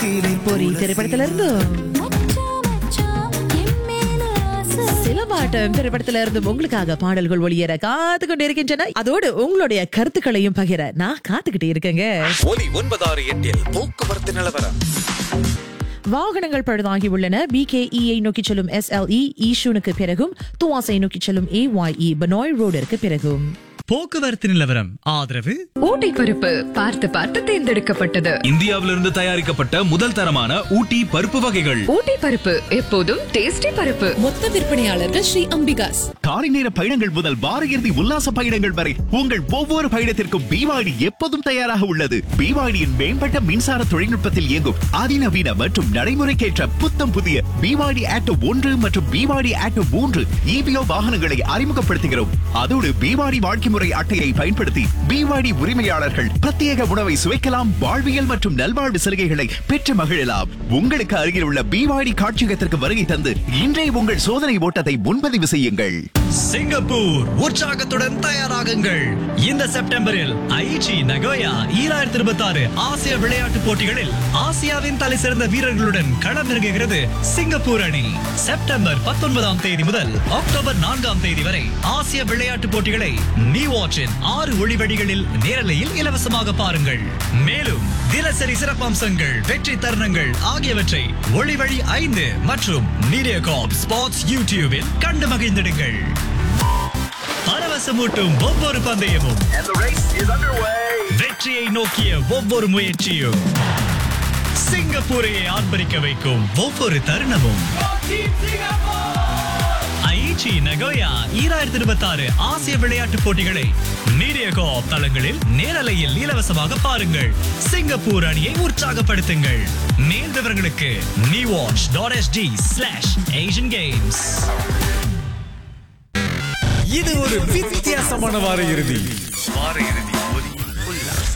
பொறி திரைப்படத்துல இருந்து சிலம்பாட்டம் திரைப்படத்துல இருந்து உங்களுக்காக பாடல்கள் ஒளியேற காத்து கொண்டு இருக்கின்றன அதோடு உங்களுடைய கருத்துக்களையும் பகிர நான் காத்துக்கிட்டு இருக்கேங்க ஒலி ஒன்பதாறு எட்டில் போக்குவரத்து நிலவரம் வாகனங்கள் பழுதாகி உள்ளன பிகேஇயை நோக்கி செல்லும் எஸ்எல்இ ஈஷூனுக்கு பிறகும் துவாசை நோக்கி செல்லும் ஏஒய்இ பனாய் ரோடிற்கு பிறகும் போக்குவரத்து நிலவரம் ஆதரவு ஊட்டி பருப்பு பார்த்து பார்த்து தேர்ந்தெடுக்கப்பட்டது இந்தியாவிலிருந்து தயாரிக்கப்பட்ட முதல் தரமான ஊட்டி பருப்பு வகைகள் ஊட்டி பருப்பு எப்போதும் டேஸ்டி பருப்பு மொத்த விற்பனையாளர்கள் ஸ்ரீ அம்பிகாஸ் காலை நேர பயணங்கள் முதல் வார இறுதி உல்லாச பயணங்கள் வரை உங்கள் ஒவ்வொரு பயணத்திற்கும் பிவாடி எப்போதும் தயாராக உள்ளது பிவாடியின் மேம்பட்ட மின்சார தொழில்நுட்பத்தில் இயங்கும் அதிநவீன மற்றும் நடைமுறைக்கேற்ற புத்தம் புதிய பிவாடி ஆட்டோ ஒன்று மற்றும் பிவாடி ஆட்டோ மூன்று இபிஓ வாகனங்களை அறிமுகப்படுத்துகிறோம் அதோடு பிவாடி வாழ்க்கை முறை அட்டையை பயன்படுத்தி பிவாடி உரிமையாளர்கள் பிரத்யேக உணவை சுவைக்கலாம் வாழ்வியல் மற்றும் நல்வாழ்வு சலுகைகளை பெற்று மகிழலாம் உங்களுக்கு அருகில் உள்ள பிவாடி காட்சியகத்திற்கு வருகை தந்து இன்றே உங்கள் சோதனை ஓட்டத்தை முன்பதிவு செய்யுங்கள் சிங்கப்பூர் உற்சாகத்துடன் தயாராகுங்கள் இந்த செப்டம்பரில் ஐச்சி நகோயா ஈராயிரத்தி இருபத்தி ஆறு ஆசிய விளையாட்டுப் போட்டிகளில் ஆசியாவின் தலை சிறந்த வீரர்களுடன் களமிறங்குகிறது சிங்கப்பூர் அணி செப்டம்பர் பத்தொன்பதாம் தேதி முதல் அக்டோபர் நான்காம் தேதி வரை ஆசிய விளையாட்டுப் போட்டிகளை நீ வாட்சின் ஆறு ஒளிவடிகளில் நேரலையில் இலவசமாக பாருங்கள் மேலும் தினசரி சிறப்பம்சங்கள் வெற்றி தருணங்கள் ஆகியவற்றை ஒளிவழி ஐந்து மற்றும் மீடியா காப் ஸ்பாட்ஸ் யூடியூபில் கண்டு மகிழ்ந்திடுங்கள் பரவசமூட்டும் ஒவ்வொரு பந்தயமும் வெற்றியை நோக்கிய ஒவ்வொரு முயற்சியும் சிங்கப்பூரையை ஆர்ப்பரிக்க வைக்கும் ஒவ்வொரு தருணமும் ஐச்சி நகோயா ஈராயிரத்தி இருபத்தி ஆறு ஆசிய விளையாட்டுப் போட்டிகளை மீடியா கோஆப் தளங்களில் நேரலையில் இலவசமாக பாருங்கள் சிங்கப்பூர் அணியை உற்சாகப்படுத்துங்கள் மேல் விவரங்களுக்கு நீ watch dot SD slash Asian games இது ஒரு வித்தியாசமான வார இறுதி வார இறுதி ஒலி உல்லாசம்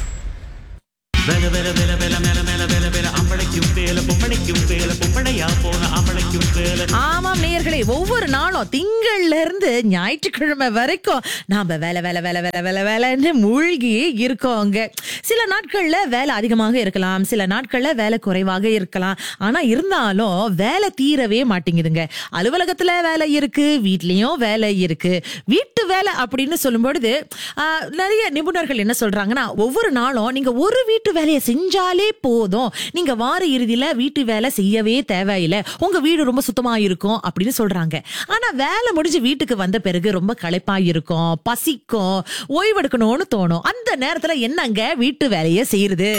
வேல வேல வேல வேல மேல மேல வேல வேல அம்பளைக்கும் வேல பொம்பளைக்கும் வேல பொம்பளையா போன அம்பளைக்கும் வேல ஆமாம் நேயர்களே ஒவ்வொரு நாளும் திங்கள்ல இருந்து ஞாயிற்றுக்கிழமை வரைக்கும் நாம வேலை வேலை வேலை வேலை வேலை வேலைன்னு மூழ்கி இருக்கோங்க சில நாட்கள்ல வேலை அதிகமாக இருக்கலாம் சில நாட்கள்ல வேலை குறைவாக இருக்கலாம் ஆனா இருந்தாலும் வேலை தீரவே மாட்டேங்குதுங்க அலுவலகத்துல வேலை இருக்கு வீட்லயும் வேலை இருக்கு வீட்டு வேலை அப்படின்னு சொல்லும் பொழுது ஆஹ், நிறைய நிபுணர்கள் என்ன சொல்றாங்கன்னா ஒவ்வொரு நாளும் நீங்க ஒரு வீட்டு வேலையை செஞ்சாலே போதும் நீங்க வார இறுதியில வீட்டு வேலை செய்யவே தேவையில்லை உங்க வீடு ரொம்ப சுத்தமா இருக்கும் அப்படின்னு சொல்றாங்க ஆனா வேலை முடிஞ்சு வீட்டுக்கு வந்த பிறகு ரொம்ப களைப்பா இருக்கும் பசிக்கும் ஓய்வெடுக்கணும்னு தோணும் அந்த நேரத்துல என்னங்க வீட்டு வேலையை செய்யறது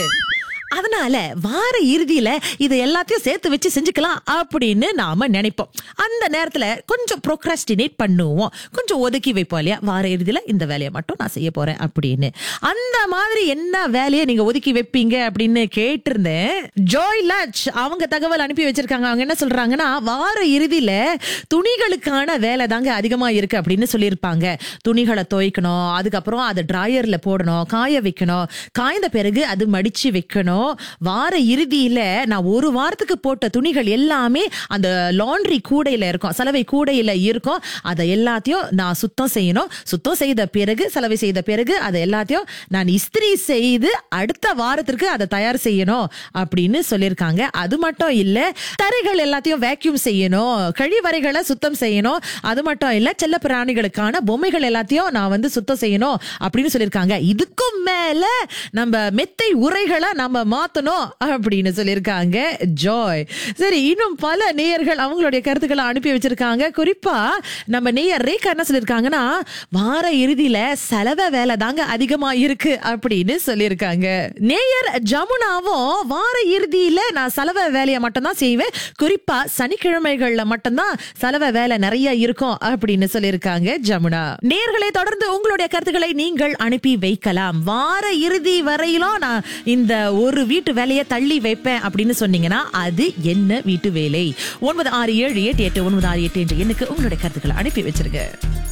அதனால வார இறுதியில இதை எல்லாத்தையும் சேர்த்து வச்சு செஞ்சுக்கலாம் அப்படின்னு நாம நினைப்போம் அந்த நேரத்துல கொஞ்சம் ப்ரோக்ராஸ்டினேட் பண்ணுவோம் கொஞ்சம் ஒதுக்கி வைப்போம் இல்லையா வார இறுதியில இந்த வேலையை மட்டும் நான் செய்ய போறேன் அப்படின்னு அந்த மாதிரி என்ன வேலையை நீங்க ஒதுக்கி வைப்பீங்க அப்படின்னு கேட்டிருந்தேன் ஜோய் லட்ச் அவங்க தகவல் அனுப்பி வச்சிருக்காங்க அவங்க என்ன சொல்றாங்கன்னா வார இறுதியில துணிகளுக்கான வேலை தாங்க அதிகமா இருக்கு அப்படின்னு சொல்லியிருப்பாங்க துணிகளை துவைக்கணும் அதுக்கப்புறம் அதை டிராயர்ல போடணும் காய வைக்கணும் காய்ந்த பிறகு அது மடிச்சு வைக்கணும் வார இறுதியில நான் ஒரு வாரத்துக்கு போட்ட துணிகள் எல்லாமே அந்த லாண்ட்ரி கூடையில இருக்கும் சலவை கூடையில இருக்கும் அதை எல்லாத்தையும் நான் சுத்தம் செய்யணும் சுத்தம் செய்த பிறகு சலவை செய்த பிறகு அதை எல்லாத்தையும் நான் இஸ்திரி செய்து அடுத்த வாரத்திற்கு அதை தயார் செய்யணும் அப்படின்னு சொல்லியிருக்காங்க அது மட்டும் இல்ல தரைகள் எல்லாத்தையும் வேக்யூம் செய்யணும் கழிவறைகளை சுத்தம் செய்யணும் அது மட்டும் இல்ல செல்ல பிராணிகளுக்கான பொம்மைகள் எல்லாத்தையும் நான் வந்து சுத்தம் செய்யணும் அப்படின்னு சொல்லியிருக்காங்க இதுக்கும் மேல நம்ம மெத்தை உரைகளை நம்ம மாத்தணும் அப்படின்னு சொல்லியிருக்காங்க ஜாய் சரி இன்னும் பல நேயர்கள் அவங்களுடைய கருத்துக்களை அனுப்பி வச்சிருக்காங்க குறிப்பா நம்ம நேயர் ரேகா என்ன சொல்லியிருக்காங்கன்னா வார இறுதியில செலவ வேலை தாங்க அதிகமா இருக்கு அப்படின்னு சொல்லியிருக்காங்க நேயர் ஜமுனாவும் வார இறுதியில நான் செலவ வேலையை மட்டும்தான் செய்வேன் குறிப்பா சனிக்கிழமைகள்ல மட்டும்தான் செலவ வேலை நிறைய இருக்கும் அப்படின்னு சொல்லியிருக்காங்க ஜமுனா நேயர்களை தொடர்ந்து உங்களுடைய கருத்துக்களை நீங்கள் அனுப்பி வைக்கலாம் வார இறுதி வரையிலும் நான் இந்த ஒரு வீட்டு வேலையை தள்ளி வைப்பேன் அப்படின்னு சொன்னீங்கன்னா அது என்ன வீட்டு வேலை ஒன்பது ஆறு ஏழு எட்டு எட்டு ஒன்பது ஆறு எட்டு என்ற எண்ணுக்கு உங்களுடைய கருத்துக்களை அனுப்பி வச்சிருங்க